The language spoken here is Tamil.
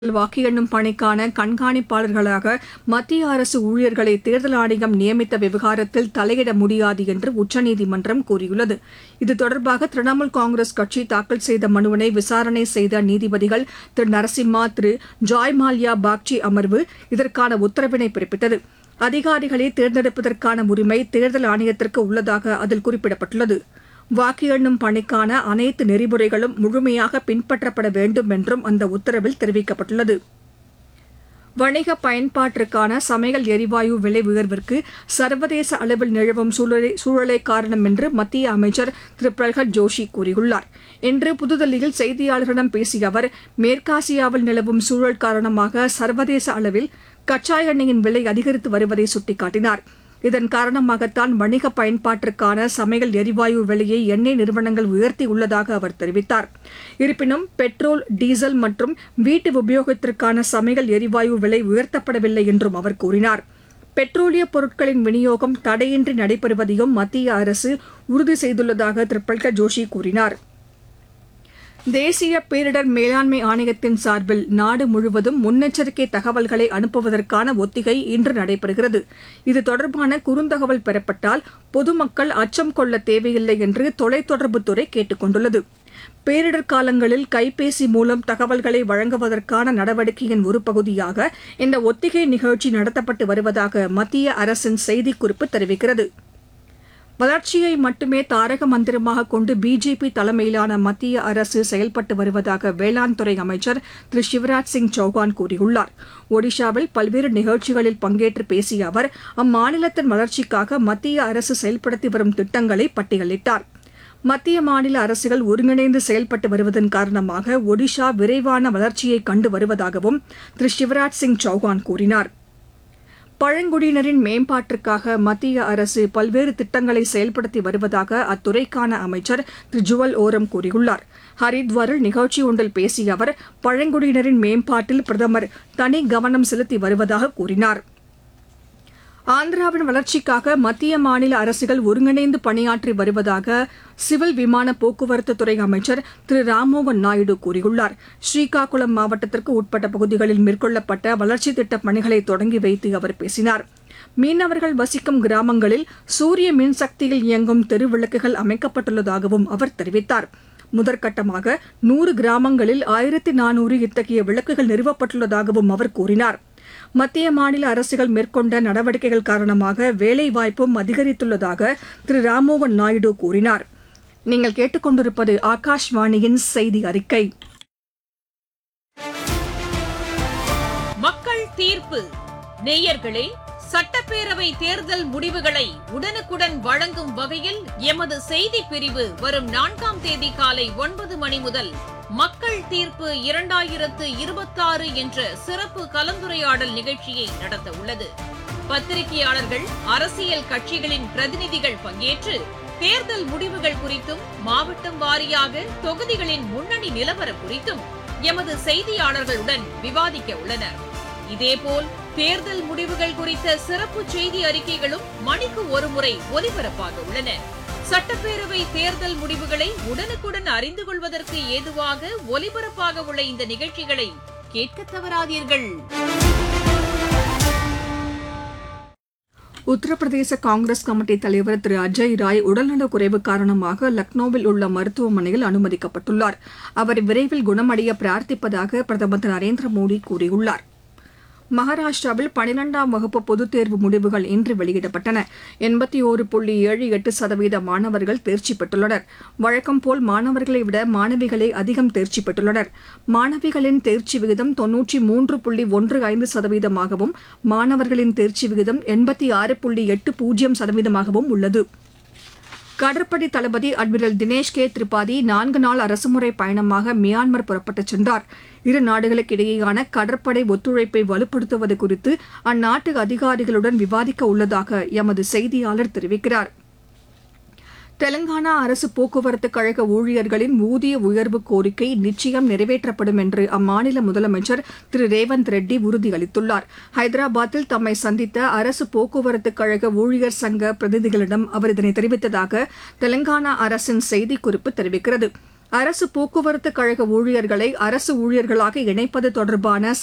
வாக்கு எண்ணும் பணிக்கான கண்காணிப்பாளர்களாக மத்திய அரசு ஊழியர்களை தேர்தல் ஆணையம் நியமித்த விவகாரத்தில் தலையிட முடியாது என்று உச்சநீதிமன்றம் கூறியுள்ளது இது தொடர்பாக திரிணாமுல் காங்கிரஸ் கட்சி தாக்கல் செய்த மனுவினை விசாரணை செய்த நீதிபதிகள் திரு நரசிம்மா திரு ஜாய் மால்யா பாக்சி அமர்வு இதற்கான உத்தரவினை பிறப்பித்தது அதிகாரிகளை தேர்ந்தெடுப்பதற்கான உரிமை தேர்தல் ஆணையத்திற்கு உள்ளதாக அதில் குறிப்பிடப்பட்டுள்ளது வாக்கு எண்ணும் பணிக்கான அனைத்து நெறிமுறைகளும் முழுமையாக பின்பற்றப்பட வேண்டும் என்றும் அந்த உத்தரவில் தெரிவிக்கப்பட்டுள்ளது வணிக பயன்பாட்டிற்கான சமையல் எரிவாயு விலை உயர்விற்கு சர்வதேச அளவில் நிலவும் சூழலை சூழலே காரணம் என்று மத்திய அமைச்சர் திரு பிரகத் ஜோஷி கூறியுள்ளார் இன்று புதுதில்லியில் செய்தியாளர்களிடம் பேசிய அவர் மேற்காசியாவில் நிலவும் சூழல் காரணமாக சர்வதேச அளவில் கச்சா எண்ணெயின் விலை அதிகரித்து வருவதை சுட்டிக்காட்டினார் இதன் காரணமாகத்தான் வணிக பயன்பாட்டிற்கான சமையல் எரிவாயு விலையை எண்ணெய் நிறுவனங்கள் உயர்த்தியுள்ளதாக அவர் தெரிவித்தார் இருப்பினும் பெட்ரோல் டீசல் மற்றும் வீட்டு உபயோகத்திற்கான சமையல் எரிவாயு விலை உயர்த்தப்படவில்லை என்றும் அவர் கூறினார் பெட்ரோலிய பொருட்களின் விநியோகம் தடையின்றி நடைபெறுவதையும் மத்திய அரசு உறுதி செய்துள்ளதாக திரு பிரல்கா ஜோஷி கூறினார் தேசிய பேரிடர் மேலாண்மை ஆணையத்தின் சார்பில் நாடு முழுவதும் முன்னெச்சரிக்கை தகவல்களை அனுப்புவதற்கான ஒத்திகை இன்று நடைபெறுகிறது இது தொடர்பான குறுந்தகவல் பெறப்பட்டால் பொதுமக்கள் அச்சம் கொள்ள தேவையில்லை என்று தொலைத்தொடர்புத்துறை கேட்டுக் கொண்டுள்ளது பேரிடர் காலங்களில் கைபேசி மூலம் தகவல்களை வழங்குவதற்கான நடவடிக்கையின் ஒரு பகுதியாக இந்த ஒத்திகை நிகழ்ச்சி நடத்தப்பட்டு வருவதாக மத்திய அரசின் செய்திக்குறிப்பு தெரிவிக்கிறது வளர்ச்சியை மட்டுமே தாரக மந்திரமாக கொண்டு பிஜேபி தலைமையிலான மத்திய அரசு செயல்பட்டு வருவதாக வேளாண் துறை அமைச்சர் திரு சிவராஜ் சிங் சௌகான் கூறியுள்ளார் ஒடிஷாவில் பல்வேறு நிகழ்ச்சிகளில் பங்கேற்று பேசிய அவர் அம்மாநிலத்தின் வளர்ச்சிக்காக மத்திய அரசு செயல்படுத்தி வரும் திட்டங்களை பட்டியலிட்டார் மத்திய மாநில அரசுகள் ஒருங்கிணைந்து செயல்பட்டு வருவதன் காரணமாக ஒடிஷா விரைவான வளர்ச்சியை கண்டு வருவதாகவும் திரு சிவராஜ் சிங் சௌகான் கூறினார் பழங்குடியினரின் மேம்பாட்டிற்காக மத்திய அரசு பல்வேறு திட்டங்களை செயல்படுத்தி வருவதாக அத்துறைக்கான அமைச்சர் திரு ஜுவல் ஓரம் கூறியுள்ளார் ஹரித்வாரில் நிகழ்ச்சி ஒன்றில் பேசிய அவர் பழங்குடியினரின் மேம்பாட்டில் பிரதமர் தனி கவனம் செலுத்தி வருவதாக கூறினார் ஆந்திராவின் வளர்ச்சிக்காக மத்திய மாநில அரசுகள் ஒருங்கிணைந்து பணியாற்றி வருவதாக சிவில் விமான போக்குவரத்து துறை அமைச்சர் திரு ராம்மோகன் நாயுடு கூறியுள்ளார் ஸ்ரீகாகுளம் மாவட்டத்திற்கு உட்பட்ட பகுதிகளில் மேற்கொள்ளப்பட்ட வளர்ச்சித் திட்டப் பணிகளை தொடங்கி வைத்து அவர் பேசினார் மீனவர்கள் வசிக்கும் கிராமங்களில் சூரிய மின்சக்தியில் இயங்கும் தெருவிளக்குகள் அமைக்கப்பட்டுள்ளதாகவும் அவர் தெரிவித்தார் முதற்கட்டமாக நூறு கிராமங்களில் ஆயிரத்தி நானூறு இத்தகைய விளக்குகள் நிறுவப்பட்டுள்ளதாகவும் அவர் கூறினார் மத்திய மாநில அரசுகள் மேற்கொண்ட நடவடிக்கைகள் காரணமாக வேலைவாய்ப்பும் அதிகரித்துள்ளதாக திரு ராம்மோகன் நாயுடு கூறினார் நீங்கள் கேட்டுக்கொண்டிருப்பது ஆகாஷ்வாணியின் செய்தி அறிக்கை மக்கள் தீர்ப்பு நேயர்களே சட்டப்பேரவை தேர்தல் முடிவுகளை உடனுக்குடன் வழங்கும் வகையில் எமது செய்தி பிரிவு வரும் நான்காம் தேதி காலை ஒன்பது மணி முதல் மக்கள் தீர்ப்பு இரண்டாயிரத்து இருபத்தாறு என்ற சிறப்பு கலந்துரையாடல் நிகழ்ச்சியை நடத்த உள்ளது பத்திரிகையாளர்கள் அரசியல் கட்சிகளின் பிரதிநிதிகள் பங்கேற்று தேர்தல் முடிவுகள் குறித்தும் மாவட்டம் வாரியாக தொகுதிகளின் முன்னணி நிலவரம் குறித்தும் எமது செய்தியாளர்களுடன் விவாதிக்க உள்ளனர் இதேபோல் தேர்தல் முடிவுகள் குறித்த சிறப்பு செய்தி அறிக்கைகளும் மணிக்கு ஒருமுறை ஒலிபரப்பாக உள்ளன சட்டப்பேரவை தேர்தல் முடிவுகளை உடனுக்குடன் அறிந்து கொள்வதற்கு ஏதுவாக ஒலிபரப்பாக உள்ள இந்த நிகழ்ச்சிகளை கேட்க தவறாதீர்கள் உத்தரப்பிரதேச காங்கிரஸ் கமிட்டி தலைவர் திரு அஜய் ராய் உடல்நலக் குறைவு காரணமாக லக்னோவில் உள்ள மருத்துவமனையில் அனுமதிக்கப்பட்டுள்ளார் அவர் விரைவில் குணமடைய பிரார்த்திப்பதாக பிரதமர் திரு நரேந்திர மோடி கூறியுள்ளார் மகாராஷ்டிராவில் பனிரெண்டாம் வகுப்பு பொதுத் தேர்வு முடிவுகள் இன்று வெளியிடப்பட்டன எண்பத்தி ஒரு புள்ளி ஏழு எட்டு சதவீத மாணவர்கள் தேர்ச்சி பெற்றுள்ளனர் வழக்கம் போல் மாணவர்களை விட மாணவிகளே அதிகம் தேர்ச்சி பெற்றுள்ளனர் மாணவிகளின் தேர்ச்சி விகிதம் தொன்னூற்றி மூன்று புள்ளி ஒன்று ஐந்து சதவீதமாகவும் மாணவர்களின் தேர்ச்சி விகிதம் எண்பத்தி ஆறு புள்ளி எட்டு பூஜ்ஜியம் சதவீதமாகவும் உள்ளது கடற்படை தளபதி அட்மிரல் தினேஷ் கே திரிபாதி நான்கு நாள் அரசுமுறை பயணமாக மியான்மர் புறப்பட்டுச் சென்றார் இரு நாடுகளுக்கிடையேயான கடற்படை ஒத்துழைப்பை வலுப்படுத்துவது குறித்து அந்நாட்டு அதிகாரிகளுடன் விவாதிக்க உள்ளதாக எமது செய்தியாளர் தெரிவிக்கிறார் தெலங்கானா அரசு போக்குவரத்து கழக ஊழியர்களின் ஊதிய உயர்வு கோரிக்கை நிச்சயம் நிறைவேற்றப்படும் என்று அம்மாநில முதலமைச்சர் திரு ரேவந்த் ரெட்டி உறுதியளித்துள்ளார் ஹைதராபாத்தில் தம்மை சந்தித்த அரசு போக்குவரத்து கழக ஊழியர் சங்க பிரதிநிதிகளிடம் அவர் இதனை தெரிவித்ததாக தெலங்கானா அரசின் செய்திக்குறிப்பு தெரிவிக்கிறது அரசு போக்குவரத்து கழக ஊழியர்களை அரசு ஊழியர்களாக இணைப்பது தொடர்பான